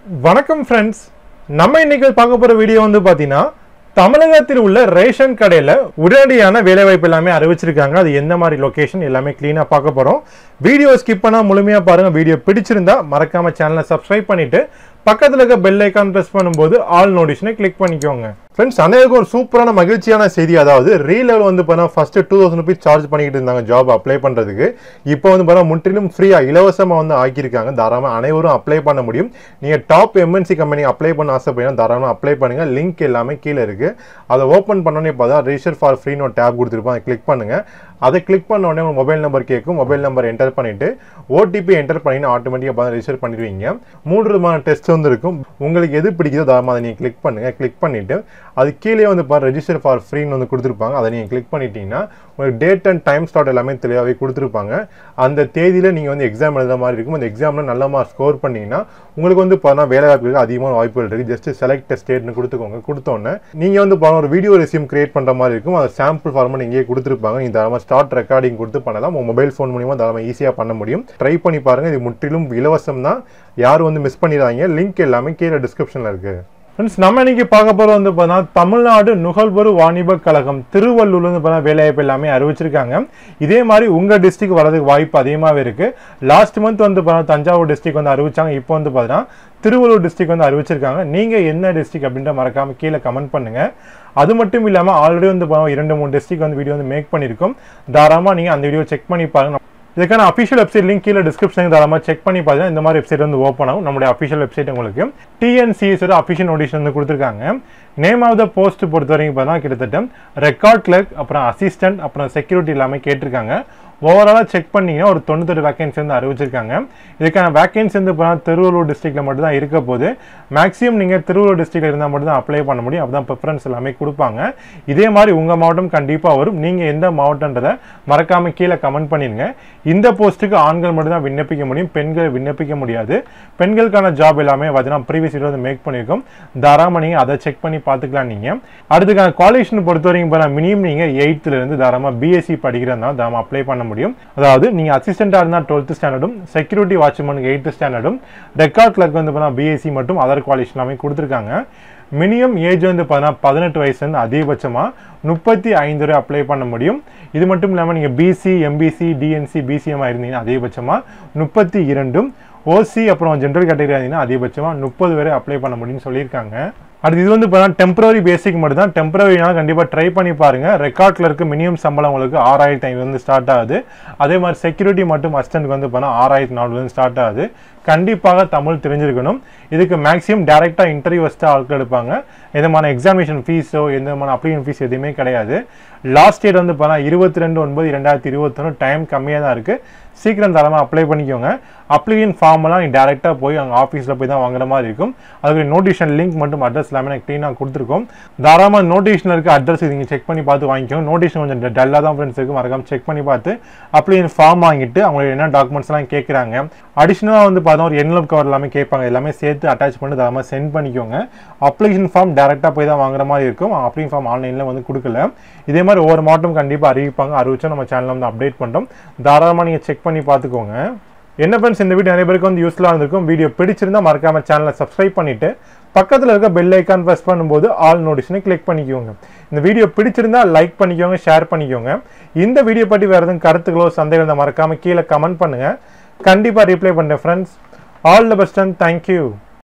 வணக்கம் ஃப்ரெண்ட்ஸ் நம்ம இன்னைக்கு பார்க்க போற வீடியோ வந்து பார்த்தீங்கன்னா தமிழகத்தில் உள்ள ரேஷன் கடையில் உடனடியான வேலைவாய்ப்பு எல்லாமே அறிவிச்சிருக்காங்க அது எந்த மாதிரி லொகேஷன் எல்லாமே க்ளீனாக பார்க்க போகிறோம் வீடியோ ஸ்கிப் பண்ணால் முழுமையாக பாருங்க வீடியோ பிடிச்சிருந்தா மறக்காம சேனலை சப்ஸ்கிரைப் பண்ணிட்டு பக்கத்தில் இருக்க பெல் ஐக்கான் ப்ரெஸ் பண்ணும்போது ஆல் நோட்டிஷனை கிளிக் பண்ணிக்கோங்க ஃப்ரெண்ட்ஸ் அனைவருக்கும் ஒரு சூப்பரான மகிழ்ச்சியான செய்தி அதாவது ரீலெவல் வந்து பார்த்தா first two thousand rupees charge பண்ணிக்கிட்டு இருந்தாங்க ஜாப் அப்ளை பண்ணுறதுக்கு இப்போ வந்து பார்த்தா முற்றிலும் ஃப்ரீயாக இலவசமாக வந்து ஆக்கியிருக்காங்க தாராளமாக அனைவரும் அப்ளை பண்ண முடியும் நீங்கள் டாப் எம்என்சி கம்பெனி அப்ளை பண்ண ஆசைப்பட்டீங்கன்னா தாராளமாக அப்ளை பண்ணுங்கள் லிங்க் எல்லாமே கீழே இருக்குது அதை ஓப்பன் பண்ணோன்னே பார்த்தா ரிஜிஸ்டர் ஃபார் ஃப்ரீன்னு ஒரு டேப் கொடுத்துருப்போம் அதை கிளிக் பண்ணுங்கள் அதை கிளிக் பண்ண உடனே உங்கள் மொபைல் நம்பர் கேட்கும் மொபைல் நம்பர் என்டர் பண்ணிவிட்டு ஓடிபி என்டர் பண்ணினா ஆட்டோமேட்டிக்காக பார்த்து ரெஜிஸ்டர் பண்ணிடுவீங்க மூன்று விதமான டெஸ்ட் வந்து இருக்கும் உங்களுக்கு எது பிடிக்குதோ தாராளமாக அதை நீங்கள் கிளிக் பண்ணுங்கள் கிளிக் பண்ணிவிட்டு அது கீழே வந்து பாரு ரெஜிஸ்டர் ஃபார் ஃப்ரீன்னு வந்து கொடுத்துருப்பாங்க அதை நீங்கள் கிளிக் பண்ணிட்டீங்கன்னா உங்களுக்கு டேட் அண்ட் டைம் ஸ்லாட் எல்லாமே தெளிவாகவே கொடுத்துருப்பாங்க அந்த தேதியில் நீங்கள் வந்து எக்ஸாம் எழுதுற மாதிரி இருக்கும் அந்த எக்ஸாமில் நல்ல மார்க் ஸ்கோர் பண்ணீங்கன்னா உங்களுக்கு வந்து பார்த்தா வேலை வாய்ப்புகளுக்கு அதிகமான வாய்ப்புகள் இருக்குது ஜஸ்ட் செலக்ட் ஸ்டேட்னு கொடுத்துக்கோங்க கொடுத்தோன்னே நீங்கள் வந்து பார்த்தா ஒரு வீடியோ ரெசியூம் கிரியேட் பண்ணுற மாதிரி இருக்கும் அது சாம்பிள் ஃபார்மெட் இங்கேயே கொடுத்துருப்பாங்க நீங்கள் தாராளமாக ஸ்டார்ட் ரெக்கார்டிங் கொடுத்து பண்ணலாம் உங்கள் மொபைல் ஃபோன் மூலியமாக தாராளமாக ஈஸியாக பண்ண முடியும் ட்ரை பண்ணி பாருங்கள் இது முற்றிலும் இலவசம் தான் யாரும் வந்து மிஸ் பண்ணிடாதீங்க லிங்க் எல்லாமே கீழே டிஸ்கிரிப்ஷனில் இருக்குது ஃப்ரெண்ட்ஸ் நம்ம இன்னைக்கு பார்க்க போகிறது வந்து பார்த்தீங்கன்னா தமிழ்நாடு நுகர்வோர் வாணிப கழகம் திருவள்ளூர்ல வந்து பார்த்தா வேலைவாய்ப்பு எல்லாமே அறிவிச்சிருக்காங்க இதே மாதிரி உங்கள் டிஸ்ட்ரிக்ட் வரதுக்கு வாய்ப்பு அதிகமாகவே இருக்குது லாஸ்ட் மந்த் வந்து பார்த்தா தஞ்சாவூர் டிஸ்ட்ரிக்ட் வந்து அறிவிச்சாங்க இப்போ வந்து பார்த்தீங்கன்னா திருவள்ளூர் டிஸ்ட்ரிக்ட் வந்து அறிவிச்சிருக்காங்க நீங்கள் என்ன டிஸ்ட்ரிக்ட் அப்படின்ற மறக்காம கீழே கமெண்ட் பண்ணுங்க அது மட்டும் இல்லாமல் ஆல்ரெடி வந்து பார்த்தா இரண்டு மூணு டிஸ்ட்ரிக்ட் வந்து வீடியோ வந்து மேக் பண்ணியிருக்கோம் தாராளமாக நீங்கள் அந்த வீடியோ செக் பண்ணி பாருங்க இதுக்கான அஃபிஷியல் வெப்சைட் லிங்க் கீழே டிஸ்கிரிப்ஷனுக்கு தாராளமாக செக் பண்ணி பார்த்தீங்கன்னா இந்த மாதிரி வெப்சைட் வந்து ஓப்பன் ஆகும் நம்மளுடைய அஃபிஷியல் வெப்சைட் உங்களுக்கு டிஎன்சிஎஸோட அஃபிஷியல் நோட்டிஷன் வந்து கொடுத்துருக்காங்க நேம் ஆஃப் த போஸ்ட் பொறுத்த வரைக்கும் பார்த்தா கிட்டத்தட்ட ரெக்கார்ட் கிளர்க் அப்புறம் அசிஸ்டன்ட் அப்புறம் செக்யூரிட்டி எல்லாமே கேட்டிருக்காங்க ஓவராலாக செக் பண்ணீங்கன்னா ஒரு தொண்ணூத்தெட்டு வேகன்சி வந்து அறிவிச்சிருக்காங்க இதுக்கான வேகன்சி வந்து இப்போ திருவள்ளூர் டிஸ்ட்ரிக்ட்ல மட்டும் தான் இருக்க போது மேக்ஸிமம் நீங்கள் திருவள்ளூர் டிஸ்ட்ரிக்ட்ல இருந்தால் மட்டும் தான் அப்ளை பண்ண முடியும் அப்பதான் ப்ரிஃபரன்ஸ் எல்லாமே கொடுப்பாங்க இதே மாதிரி உங்கள் மாவட்டம் கண்டிப்பாக வரும் நீங்கள் எந்த மாவட்டன்றதை மறக்காம கீழே கமெண்ட் பண்ணிடுங்க இந்த போஸ்ட்டுக்கு ஆண்கள் மட்டும் தான் விண்ணப்பிக்க முடியும் பெண்கள் விண்ணப்பிக்க முடியாது பெண்களுக்கான ஜாப் எல்லாமே பார்த்தீங்கன்னா ப்ரீவியஸ் வந்து மேக் பண்ணியிருக்கோம் தாராளமாக நீங்கள் அதை செக் பண்ணி பார்த்துக்கலாம் நீங்கள் அடுத்துக்கான குவாலிஃபிகேஷன் பொறுத்த வரைக்கும் இப்போ மினிமம் நீங்கள் எயித்துல இருந்து தாராளமாக பிஎஸ்சி படிக்கிறதா தாராளமாக அப்ளை பண்ண முடியும் அதாவது நீங்கள் அசிஸ்டண்டாக இருந்தால் டுவெல்த் ஸ்டாண்டர்டும் செக்யூரிட்டி வாட்ச்மேனுக்கு எயித்து ஸ்டாண்டர்டும் ரெக்கார்ட் கிளர்க் வந்து பார்த்தா பிஎஸ்சி மற்றும் அதர் குவாலிஃபிகேஷன் எல்லாமே கொடுத்துருக்காங்க மினிமம் ஏஜ் வந்து பார்த்தீங்கன்னா பதினெட்டு வயசுலேருந்து அதிகபட்சமாக முப்பத்தி ஐந்து வரை அப்ளை பண்ண முடியும் இது மட்டும் இல்லாமல் நீங்கள் பிசி எம்பிசி டிஎன்சி பிசிஎம்மாக இருந்தீங்கன்னா அதிகபட்சமாக முப்பத்தி இரண்டும் ஓசி அப்புறம் ஜென்ரல் கேட்டகரி இருந்தீங்கன்னா அதிகபட்சமாக முப்பது வரை அப்ளை பண்ண முடியும்னு சொல்லியிருக்காங்க அடுத்து இது வந்து இப்போ டெம்பரரி பேசிக் மட்டும் தான் டெம்பரரினால கண்டிப்பாக ட்ரை பண்ணி பாருங்க ரெக்கார்ட்ல இருக்க மினிமம் சம்பளம் உங்களுக்கு ஆறாயிரத்தி ஐநூறு வந்து ஸ்டார்ட் ஆகுது அதே மாதிரி செக்யூரிட்டி மற்றும் அசிஸ்டன்ட்க்கு வந்து பார்த்தா ஆறாயிரத்தி நானூறு ஸ்டார்ட் ஆகுது கண்டிப்பாக தமிழ் தெரிஞ்சிருக்கணும் இதுக்கு மேக்ஸிமம் டேரெக்டாக இன்டர்வியூ வச்சுட்டு ஆட்கள் எடுப்பாங்க எந்தமான எக்ஸாமினேஷன் ஃபீஸோ எந்த விதமான அப்ளிகேஷன் ஃபீஸ் எதுவுமே கிடையாது லாஸ்ட் டேட் வந்து பார்த்தா இருபத்தி ரெண்டு ஒன்பது ரெண்டாயிரத்தி இருபத்தொன்று டைம் கம்மியாக தான் இருக்குது சீக்கிரம் தரமாக அப்ளை பண்ணிக்கோங்க அப்ளிகேஷன் ஃபார்ம்லாம் நீங்கள் டேரெக்டாக போய் அங்கே ஆஃபீஸில் போய் தான் வாங்குற மாதிரி இருக்கும் அதுக்கு நோட்டிஷன் லிங்க் மட்டும் அட்ரஸ் எல்லாமே நான் க்ளீனாக கொடுத்துருக்கோம் தாராளமாக நோட்டிஷனில் இருக்க அட்ரஸ் நீங்கள் செக் பண்ணி பார்த்து வாங்கிக்கோங்க நோட்டிஷன் கொஞ்சம் டல்லாக தான் ஃப்ரெண்ட்ஸ் இருக்குது மறக்காம செக் பண்ணி பார்த்து அப்ளிகேஷன் ஃபார்ம் வாங்கிட்டு அவங்களுக்கு என்ன டாக்குமெண்ட்ஸ்லாம் கேட்குறாங்க அடிஷ்னலாக வந்து பார்த்தா ஒரு என்வலப் கவர் எல்லாமே கேட்பாங்க எல்லாமே சேர்த்து அட்டாச் பண்ணி தாராளமாக சென்ட் பண்ணிக்கோங்க அப்ளிகேஷன் ஃபார்ம் டேரெக்டாக போய் தான் வாங்குற மாதிரி இருக்கும் அப்ளிகேஷன் ஃபார்ம் ஆன்லைனில் வந்து கொடுக்கல இதே மாதிரி ஒவ்வொரு மாவட்டம் கண்டிப்பாக அறிவிப்பாங்க அறிவிச்சா நம்ம சேனலில் வந்து அப்டேட் பண்ணுறோம் தாராளமாக நீங்கள் செக் பண்ணி பார்த்துக்கோங்க என்ன ஃப்ரெண்ட்ஸ் இந்த வீடியோ நிறைய பேருக்கு வந்து யூஸ்ஃபுல்லாக இருந்திருக்கும் வீடியோ பிடிச்சிருந்தா மறக்காம சேனலை சப்ஸ்கிரைப் பண்ணிட்டு பக்கத்தில் இருக்க பெல் ஐக்கான் ப்ரெஸ் பண்ணும்போது ஆல் நோட்டிஷனை கிளிக் பண்ணிக்கோங்க இந்த வீடியோ பிடிச்சிருந்தா லைக் பண்ணிக்கோங்க ஷேர் பண்ணிக்கோங்க இந்த வீடியோ பற்றி வேறு எதுவும் கருத்துக்களோ சந்தேகம் இருந்தால் மறக்காம கீழே கமெண்ட் பண்ணுங்க கண்டிப்பாக ரிப்ளை பண்ணுறேன் friends all the best and thank you